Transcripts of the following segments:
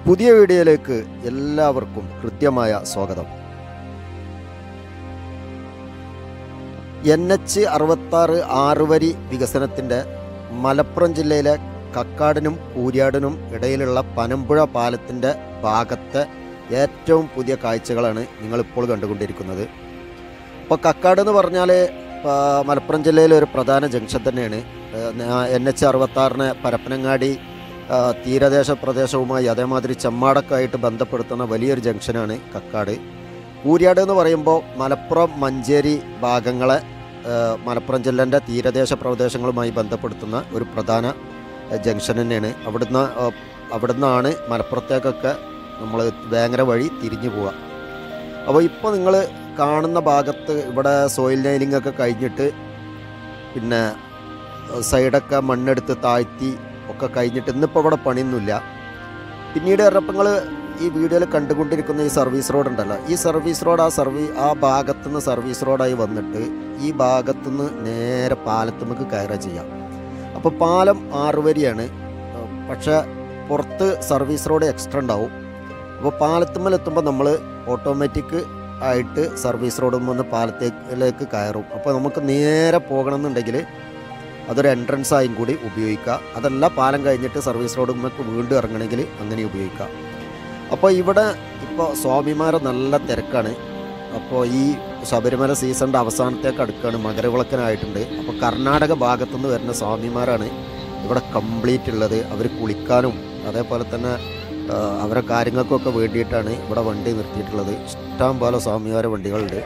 പുതിയ വീഡിയോയിലേക്ക് എല്ലാവർക്കും കൃത്യമായ സ്വാഗതം എൻ എച്ച് അറുപത്താറ് ആറുവരി വികസനത്തിൻ്റെ മലപ്പുറം ജില്ലയിലെ കക്കാടിനും കൂരിയാടിനും ഇടയിലുള്ള പനമ്പുഴ പാലത്തിൻ്റെ ഭാഗത്തെ ഏറ്റവും പുതിയ കാഴ്ചകളാണ് നിങ്ങളിപ്പോൾ കണ്ടുകൊണ്ടിരിക്കുന്നത് ഇപ്പോൾ കക്കാട് എന്ന് പറഞ്ഞാൽ മലപ്പുറം ജില്ലയിലെ ഒരു പ്രധാന ജംഗ്ഷൻ തന്നെയാണ് എൻ എച്ച് അറുപത്താറിന് പരപ്പനങ്ങാടി ആ, തീരദേശ പ്രദേശവുമായി അതേമാതിരി ചെമ്മാടക്കായിട്ട് ബന്ധപ്പെടുത്തുന്ന വലിയൊരു ജംഗ്ഷനാണ് കക്കാട് കൂരിയാട് എന്ന് പറയുമ്പോൾ മലപ്പുറം മഞ്ചേരി ഭാഗങ്ങളെ ആ, മലപ്പുറം ജില്ലേൻ്റെ തീരദേശ പ്രദേശങ്ങളുമായി ബന്ധപ്പെടുത്തുന്ന ഒരു പ്രധാന ആ, ജംഗ്ഷൻ തന്നെയാണ് അവിടുന്ന് ആ, അവിടുന്നാണ് മലപ്പുറത്തേക്കൊക്കെ നമ്മൾ വേങ്ങര വഴി തിരിഞ്ഞു പോവുക അപ്പോൾ ഇപ്പോൾ നിങ്ങൾ കാണുന്ന ഭാഗത്ത് ഇവിടെ സോയിൽ നൈലിംഗ് ഒക്കെ കഴിഞ്ഞിട്ട് പിന്നെ സൈഡൊക്കെ മണ്ണെടുത്ത് താഴ്ത്തി ഒക്കെ കഴിഞ്ഞിട്ട് ഇന്നിപ്പോൾ ഇവിടെ പണിയൊന്നുമില്ല പിന്നീട് പറഞ്ഞപ്പോൾ ഈ വീഡിയോയിൽ കണ്ടുകൊണ്ടിരിക്കുന്ന ഈ സർവീസ് റോഡ് ഉണ്ടല്ലോ ഈ സർവീസ് റോഡ് ആ സർവീ ആ ഭാഗത്തുനിന്ന് സർവീസ് റോഡായി വന്നിട്ട് ഈ ഭാഗത്തുനിന്ന് നേരെ പാലത്തുമ്മക്ക് കയറുക ചെയ്യാം അപ്പോൾ പാലം ആറുവരിയാണ് പക്ഷേ പുറത്ത് സർവീസ് റോഡ് എക്സ്ട്രാ ഉണ്ടാവും അപ്പോൾ പാലത്തുമ്മലെത്തുമ്പോൾ നമ്മൾ ഓട്ടോമാറ്റിക് ആയിട്ട് സർവീസ് റോഡിൽ വന്ന് പാലത്തേക്കിലേക്ക് കയറും അപ്പോൾ നമുക്ക് നേരെ പോകണമെന്നുണ്ടെങ്കിൽ അതൊരു എൻട്രൻസ് ആയും കൂടി ഉപയോഗിക്കുക അതല്ല പാലം കഴിഞ്ഞിട്ട് സർവീസ് റോഡ് നമുക്ക് വീണ്ടും ഇറങ്ങണമെങ്കിൽ അങ്ങനെ ഉപയോഗിക്കാം അപ്പോൾ ഇവിടെ ഇപ്പോൾ സ്വാമിമാരെ നല്ല തിരക്കാണ് അപ്പോൾ ഈ ശബരിമല സീസണിൻ്റെ അവസാനത്തേക്ക് അടുക്കാണ് മകരവിളക്കനായിട്ടുണ്ട് അപ്പോൾ കർണാടക ഭാഗത്തുനിന്ന് വരുന്ന സ്വാമിമാരാണ് ഇവിടെ കംപ്ലീറ്റ് ഉള്ളത് അവർ കുളിക്കാനും അതേപോലെ തന്നെ ആ, അവരെ കാര്യങ്ങൾക്കൊക്കെ വേണ്ടിയിട്ടാണ് ഇവിടെ വണ്ടി നിർത്തിയിട്ടുള്ളത് ഇഷ്ടം പോലെ സ്വാമിമാരെ വണ്ടികളുണ്ട്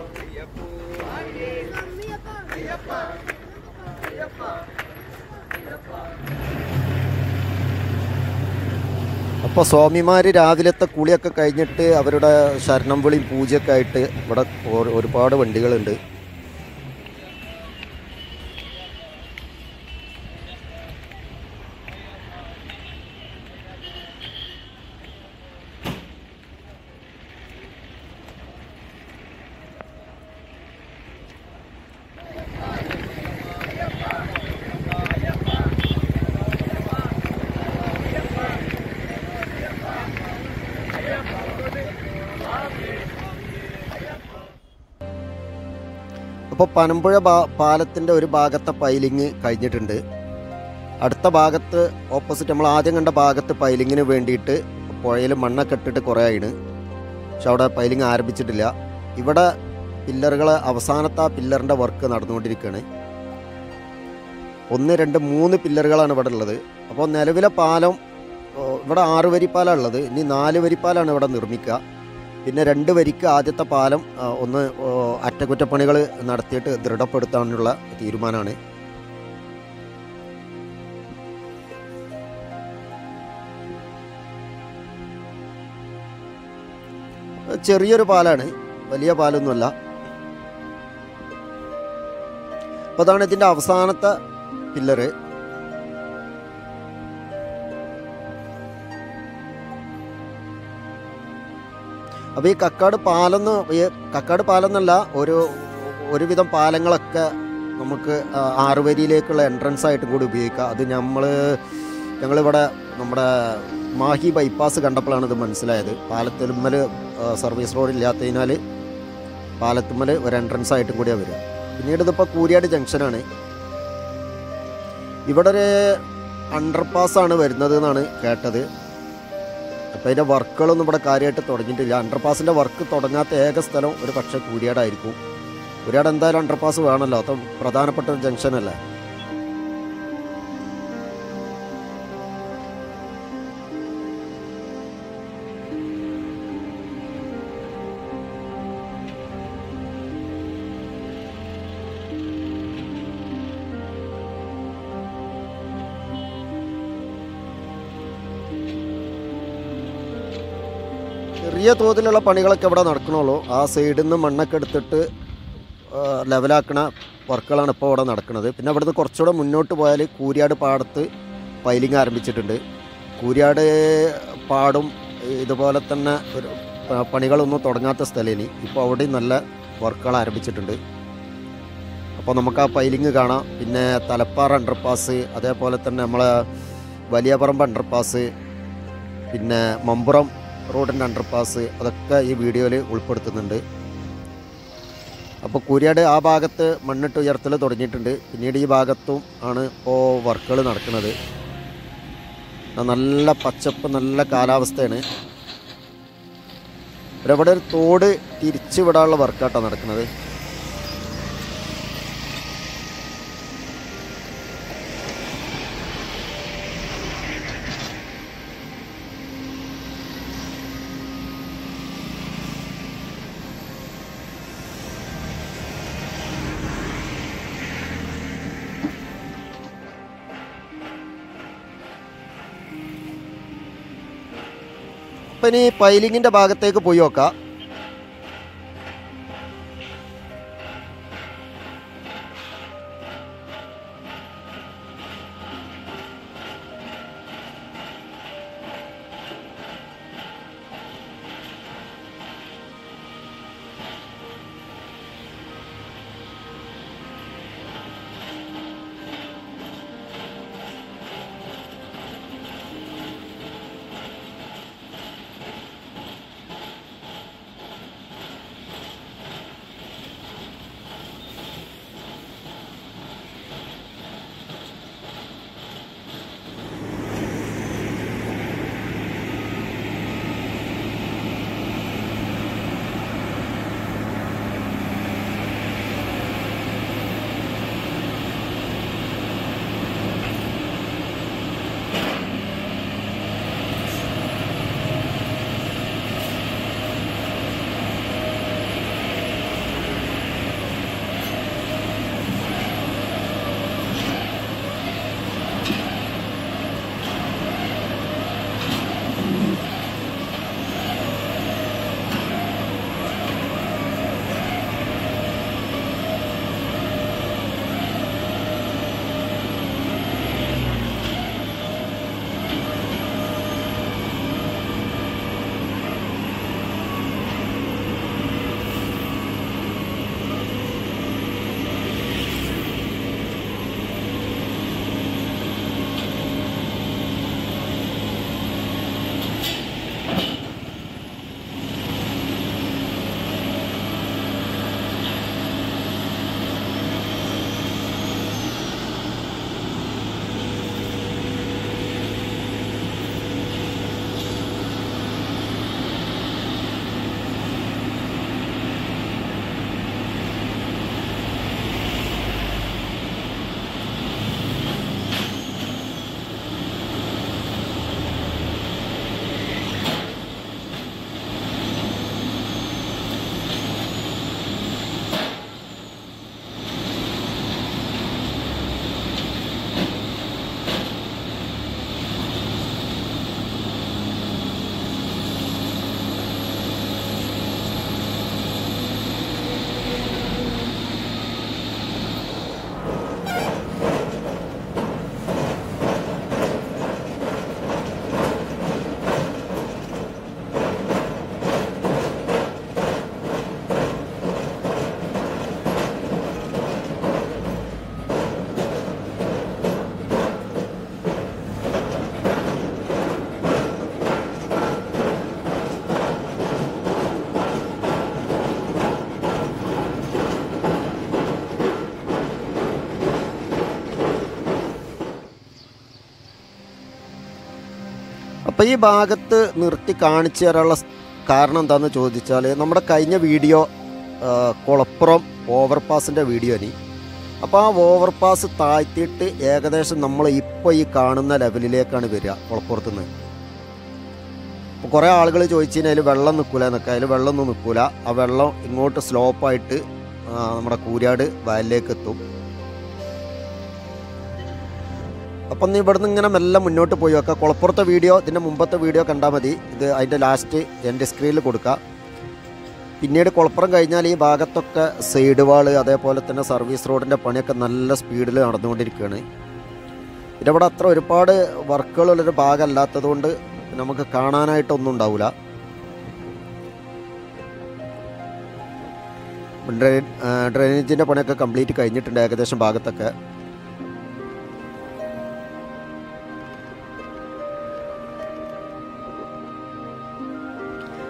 അപ്പോൾ സ്വാമിമാർ രാവിലത്തെ കുളിയൊക്കെ കഴിഞ്ഞിട്ട് അവരുടെ ശരണം വിളിയും പൂജയൊക്കെ ആയിട്ട് ഇവിടെ ഒരു- ഒരുപാട് വണ്ടികളുണ്ട് അപ്പോൾ പനമ്പുഴ പാ- പാലത്തിൻ്റെ ഒരു ഭാഗത്തെ പൈലിങ് കഴിഞ്ഞിട്ടുണ്ട് അടുത്ത ഭാഗത്ത് ഓപ്പോസിറ്റ് നമ്മൾ ആദ്യം കണ്ട ഭാഗത്ത് പൈലിങ്ങിന് വേണ്ടിയിട്ട് പുഴയിൽ മണ്ണൊക്കെ ഇട്ടിട്ട് കുറേ ആയിന് പക്ഷെ അവിടെ പൈലിങ് ആരംഭിച്ചിട്ടില്ല ഇവിടെ പില്ലറുകൾ അവസാനത്തെ ആ പില്ലറിൻ്റെ വർക്ക് നടന്നുകൊണ്ടിരിക്കുകയാണ് ഒന്ന് രണ്ട് മൂന്ന് പില്ലറുകളാണ് ഇവിടെ ഉള്ളത് അപ്പോൾ നിലവിലെ പാലം ഓ, ഇവിടെ ആറ് വരിപ്പാലാണ് ഉള്ളത് ഇനി നാല് വരിപ്പാലാണ് ഇവിടെ നിർമ്മിക്കുക പിന്നെ രണ്ട് വരിക്ക് ആദ്യത്തെ പാലം ആ, ഒന്ന് ഓ, അറ്റകുറ്റപ്പണികൾ നടത്തിയിട്ട് ദൃഢപ്പെടുത്താനുള്ള തീരുമാനമാണ് ചെറിയൊരു പാലാണ് വലിയ പാലൊന്നുമല്ല അപ്പോൾ അതാണ് ഇതിൻ്റെ അവസാനത്തെ പില്ലറ് അപ്പോൾ ഈ കക്കാട് പാലന്ന് ഈ കക്കാട് പാലം എന്നല്ല ഒരു ഒരുവിധം പാലങ്ങളൊക്കെ നമുക്ക് ആ, ആറുവരിയിലേക്കുള്ള എൻട്രൻസ് ആയിട്ടും കൂടി ഉപയോഗിക്കാം അത് നമ്മൾ ഞങ്ങളിവിടെ നമ്മുടെ മാഹി ബൈപ്പാസ് കണ്ടപ്പോഴാണ് ഇത് മനസ്സിലായത് പാലത്തുമ്മൽ സർവീസ് റോഡ് ഇല്ലാത്തതിനാൽ പാലത്തുമ്മൽ ഒരു എൻട്രൻസ് ആയിട്ടും കൂടിയാണ് വരിക പിന്നീട് ഇതിപ്പോൾ കൂരിയാട് ജംഗ്ഷനാണ് ഇവിടെ ഒരു അണ്ടർപാസ് ആണ് വരുന്നത് എന്നാണ് കേട്ടത് അപ്പോൾ അതിൻ്റെ വർക്കുകളൊന്നും ഇവിടെ കാര്യമായിട്ട് തുടങ്ങിയിട്ടില്ല അണ്ടർപാസിൻ്റെ വർക്ക് തുടങ്ങാത്ത ഏക സ്ഥലം ഒരു പക്ഷേ കൂരിയാടായിരിക്കും കൂരിയാട് എന്തായാലും അണ്ടർപാസ് വേണമല്ലോ അത് പ്രധാനപ്പെട്ട ഒരു ജംഗ്ഷനല്ലേ ചെറിയ തോതിലുള്ള പണികളൊക്കെ ഇവിടെ നടക്കണുള്ളൂ ആ സൈഡിൽ നിന്ന് മണ്ണൊക്കെ എടുത്തിട്ട് ആ, ലെവലാക്കണ വർക്കുകളാണ് ഇപ്പോൾ ഇവിടെ നടക്കുന്നത് പിന്നെ അവിടുന്ന് കുറച്ചുകൂടെ മുന്നോട്ട് പോയാൽ കൂരിയാട് പാടത്ത് പൈലിംഗ് ആരംഭിച്ചിട്ടുണ്ട് കൂരിയാട് പാടും ഇതുപോലെ തന്നെ ഒരു പ- പണികളൊന്നും തുടങ്ങാത്ത സ്ഥലം ഇനി ഇപ്പോൾ അവിടെയും നല്ല വർക്കുകൾ ആരംഭിച്ചിട്ടുണ്ട് അപ്പോൾ നമുക്ക് ആ പൈലിംഗ് കാണാം പിന്നെ തലപ്പാറ അണ്ടർപാസ് അതേപോലെ തന്നെ നമ്മളെ വലിയ പറമ്പ് അണ്ടർപാസ് പിന്നെ മമ്പുറം റോഡിൻ്റെ അണ്ടർപാസ് അതൊക്കെ ഈ വീഡിയോയിൽ ഉൾപ്പെടുത്തുന്നുണ്ട് അപ്പോൾ കൂരിയാട് ആ ഭാഗത്ത് മണ്ണിട്ട് ഉയർത്തൽ തുടങ്ങിയിട്ടുണ്ട് പിന്നീട് ഈ ഭാഗത്തും ആണ് ഇപ്പോൾ വർക്കുകൾ നടക്കുന്നത് നല്ല പച്ചപ്പ് നല്ല കാലാവസ്ഥയാണ് ഇവിടെ ഒരു തോട് തിരിച്ചു വിടാനുള്ള വർക്കാട്ടാണ് നടക്കുന്നത് അപ്പം ഇനി പൈലിങ്ങിൻ്റെ ഭാഗത്തേക്ക് പോയി നോക്കാം അപ്പോൾ ഈ ഭാഗത്ത് നിർത്തി കാണിച്ചു തരാനുള്ള സ് കാരണം എന്താണെന്ന് ചോദിച്ചാൽ നമ്മുടെ കഴിഞ്ഞ വീഡിയോ ആ, കുളപ്പുറം ഓവർപാസിൻ്റെ വീഡിയോ ഇനി അപ്പോൾ ആ ഓവർപാസ് താഴ്ത്തിയിട്ട് ഏകദേശം നമ്മൾ ഇപ്പോൾ ഈ കാണുന്ന ലെവലിലേക്കാണ് വരിക കുളപ്പുറത്ത് നിന്ന് അപ്പോൾ കുറേ ആളുകൾ ചോദിച്ചു കഴിഞ്ഞാൽ വെള്ളം നിൽക്കില്ല എന്നൊക്കെ അതിൽ വെള്ളമൊന്നും നിൽക്കില്ല ആ വെള്ളം ഇങ്ങോട്ട് സ്ലോപ്പായിട്ട് നമ്മുടെ കൂരാട് വയലിലേക്ക് എത്തും അപ്പം നീ ഇവിടുന്ന് ഇങ്ങനെ മെല്ലെ മുന്നോട്ട് പോയി വെക്കുക കുളപ്പുറത്തെ വീഡിയോ ഇതിൻ്റെ മുമ്പത്തെ വീഡിയോ കണ്ടാൽ മതി ഇത് അതിൻ്റെ ലാസ്റ്റ് എൻ്റെ സ്ക്രീനിൽ കൊടുക്കുക പിന്നീട് കുളപ്പുറം കഴിഞ്ഞാൽ ഈ ഭാഗത്തൊക്കെ സൈഡ് വാള് അതേപോലെ തന്നെ സർവീസ് റോഡിൻ്റെ പണിയൊക്കെ നല്ല സ്പീഡിൽ നടന്നുകൊണ്ടിരിക്കുകയാണ് പിന്നെ ഇവിടെ അത്ര ഒരുപാട് വർക്കുകളുള്ളൊരു ഭാഗമല്ലാത്തത് കൊണ്ട് നമുക്ക് കാണാനായിട്ടൊന്നും ഉണ്ടാവില്ല ഡ്രെയിൻ ഡ്രെയിനേജിൻ്റെ പണിയൊക്കെ കംപ്ലീറ്റ് കഴിഞ്ഞിട്ടുണ്ട് ഏകദേശം ഭാഗത്തൊക്കെ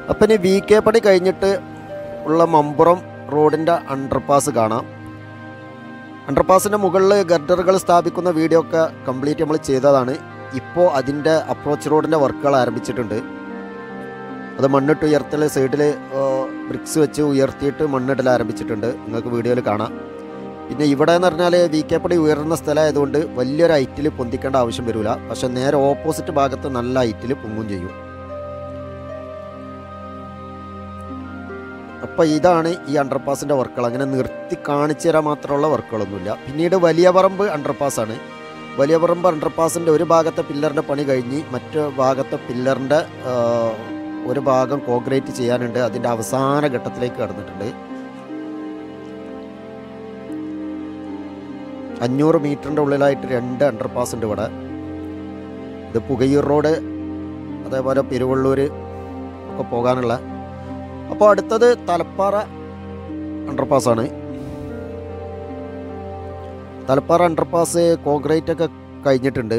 അപ്പം ഇനി വി കെ പടി കഴിഞ്ഞിട്ട് ഉള്ള മമ്പുറം റോഡിൻ്റെ അണ്ടർപാസ് കാണാം അണ്ടർപാസിൻ്റെ മുകളിൽ ഗർഡറുകൾ സ്ഥാപിക്കുന്ന വീഡിയോ ഒക്കെ കംപ്ലീറ്റ് നമ്മൾ ചെയ്തതാണ് ഇപ്പോൾ അതിൻ്റെ അപ്രോച്ച് റോഡിൻ്റെ വർക്കുകൾ ആരംഭിച്ചിട്ടുണ്ട് അത് മണ്ണിട്ട് ഉയർത്തൽ സൈഡിൽ ബ്രിക്സ് വെച്ച് ഉയർത്തിയിട്ട് മണ്ണിടൽ ആരംഭിച്ചിട്ടുണ്ട് നിങ്ങൾക്ക് വീഡിയോയിൽ കാണാം പിന്നെ ഇവിടെ എന്ന് പറഞ്ഞാൽ വി കെ പടി ഉയർന്ന സ്ഥലമായതുകൊണ്ട് വലിയൊരു ഹൈറ്റിൽ പൊന്തിക്കേണ്ട ആവശ്യം വരില്ല പക്ഷെ നേരെ ഓപ്പോസിറ്റ് ഭാഗത്ത് നല്ല ഹൈറ്റിൽ പൊങ്ങും ചെയ്യും അപ്പോൾ ഇതാണ് ഈ അണ്ടർപാസിൻ്റെ വർക്കുകൾ അങ്ങനെ നിർത്തി കാണിച്ചു തരാൻ മാത്രമുള്ള വർക്കുകളൊന്നുമില്ല പിന്നീട് വലിയ പറമ്പ് അണ്ടർപാസാണ് വലിയ പറമ്പ് അണ്ടർപാസിൻ്റെ ഒരു ഭാഗത്തെ പില്ലറിൻ്റെ പണി കഴിഞ്ഞ് മറ്റു ഭാഗത്തെ പില്ലറിൻ്റെ ഒരു ഭാഗം കോൺക്രീറ്റ് ചെയ്യാനുണ്ട് അതിൻ്റെ അവസാന ഘട്ടത്തിലേക്ക് കടന്നിട്ടുണ്ട് അഞ്ഞൂറ് മീറ്ററിൻ്റെ ഉള്ളിലായിട്ട് രണ്ട് അണ്ടർപാസ് ഉണ്ട് ഇവിടെ ഇത് പുകയൂർ റോഡ് അതേപോലെ പെരുവള്ളൂർ ഒക്കെ പോകാനുള്ള അപ്പോൾ അടുത്തത് തലപ്പാറ അണ്ടർപാസാണ് തലപ്പാറ അണ്ടർപാസ് കോൺക്രീറ്റ് ഒക്കെ കഴിഞ്ഞിട്ടുണ്ട്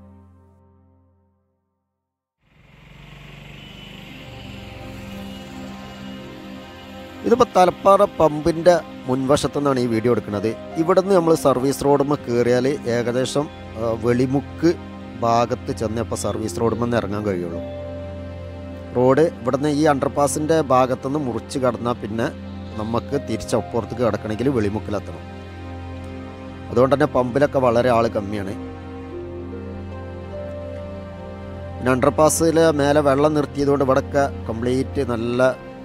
ഇതിപ്പോൾ തലപ്പാറ പമ്പിൻ്റെ മുൻവശത്തു നിന്നാണ് ഈ വീഡിയോ എടുക്കുന്നത് ഇവിടുന്ന് നമ്മൾ സർവീസ് റോഡുമ്മ കയറിയാൽ ഏകദേശം ആ, വെളിമുക്ക് ഭാഗത്ത് ചെന്നപ്പോൾ സർവീസ് റോഡുമ്മ നിന്ന് ഇറങ്ങാൻ കഴിയുള്ളൂ റോഡ് ഇവിടുന്ന് ഈ അണ്ടർപാസിൻ്റെ ഭാഗത്തുനിന്ന് മുറിച്ച് കടന്നാൽ പിന്നെ നമുക്ക് തിരിച്ചപ്പുറത്തേക്ക് കിടക്കണമെങ്കിൽ വെളിമുക്കിലെത്തണം അതുകൊണ്ട് തന്നെ പമ്പിലൊക്കെ വളരെ ആൾ കമ്മിയാണ് പിന്നെ അണ്ടർപാസിൽ മേലെ വെള്ളം നിർത്തിയതുകൊണ്ട് ഇവിടെയൊക്കെ കംപ്ലീറ്റ് നല്ല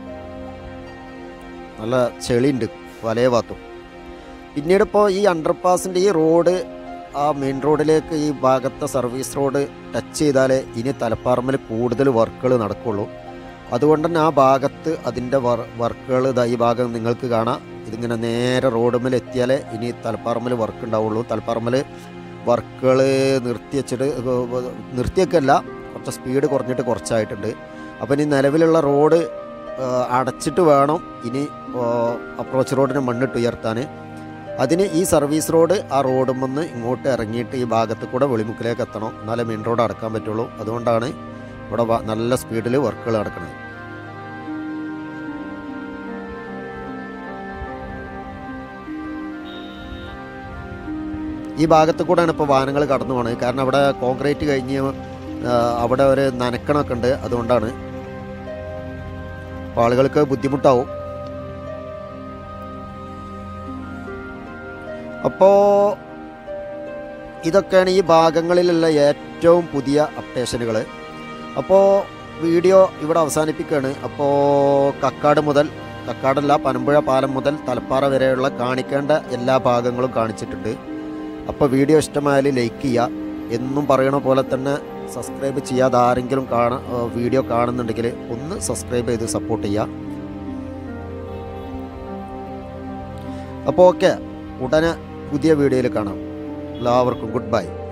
നല്ല ചെളിയുണ്ട് വലയ ഭാഗത്തും പിന്നീട് ഇപ്പോൾ ഈ അണ്ടർപാസിൻ്റെ ഈ റോഡ് ആ മെയിൻ റോഡിലേക്ക് ഈ ഭാഗത്തെ സർവീസ് റോഡ് ടച്ച് ചെയ്താൽ ഇനി തലപ്പാറമ്മിൽ കൂടുതൽ വർക്കുകൾ നടക്കുള്ളൂ അതുകൊണ്ട് തന്നെ ആ ഭാഗത്ത് അതിൻ്റെ വർ വർക്കുകൾ ഇതാ ഈ ഭാഗം നിങ്ങൾക്ക് കാണാം ഇതിങ്ങനെ നേരെ റോഡുമ്മൽ എത്തിയാലേ ഇനി തലപ്പാറമ്മിൽ വർക്ക് ഉണ്ടാവുള്ളൂ തലപ്പാറമ്മിൽ വർക്കുകൾ നിർത്തി വെച്ചിട്ട് നിർത്തിയൊക്കെയല്ല കുറച്ച് സ്പീഡ് കുറഞ്ഞിട്ട് കുറച്ചായിട്ടുണ്ട് അപ്പം ഇനി നിലവിലുള്ള റോഡ് ആ, അടച്ചിട്ട് വേണം ഇനി അപ്രോച്ച് റോഡിന് മണ്ണിട്ട് ഉയർത്താൻ അതിന് ഈ സർവീസ് റോഡ് ആ റോഡും വന്ന് ഇങ്ങോട്ട് ഇറങ്ങിയിട്ട് ഈ ഭാഗത്ത് കൂടെ വെളിമുക്കിലേക്ക് എത്തണം എന്നാലേ മെയിൻ റോഡ് അടക്കാൻ പറ്റുള്ളൂ അതുകൊണ്ടാണ് ഇവിടെ വ- നല്ല സ്പീഡിൽ വർക്കുകൾ നടക്കുന്നത് ഈ ഭാഗത്ത് കൂടെയാണ് ഇപ്പോൾ വാഹനങ്ങൾ കടന്നു പോകുന്നത് കാരണം അവിടെ കോൺക്രീറ്റ് കഴിഞ്ഞ് ആ, അവിടെ ഒരു നനക്കണമൊക്കെ ഉണ്ട് അതുകൊണ്ടാണ് അപ്പോൾ ആളുകൾക്ക് ബുദ്ധിമുട്ടാവും അപ്പോൾ ഇതൊക്കെയാണ് ഈ ഭാഗങ്ങളിലുള്ള ഏറ്റവും പുതിയ അപ്ഡേഷനുകൾ അപ്പോൾ വീഡിയോ ഇവിടെ അവസാനിപ്പിക്കുകയാണ് അപ്പോൾ കക്കാട് മുതൽ കക്കാടല്ല പനമ്പുഴ പാലം മുതൽ തലപ്പാറ വരെയുള്ള കാണിക്കേണ്ട എല്ലാ ഭാഗങ്ങളും കാണിച്ചിട്ടുണ്ട് അപ്പോൾ വീഡിയോ ഇഷ്ടമായാൽ ലൈക്ക് ചെയ്യുക എന്നും പറയണ പോലെ തന്നെ സബ്സ്ക്രൈബ് ചെയ്യാതെ ആരെങ്കിലും കാണ വീഡിയോ കാണുന്നുണ്ടെങ്കിൽ ഒന്ന് സബ്സ്ക്രൈബ് ചെയ്ത് സപ്പോർട്ട് ചെയ്യുക അപ്പോൾ ഓക്കെ ഉടനെ പുതിയ വീഡിയോയിൽ കാണാം എല്ലാവർക്കും ഗുഡ് ബൈ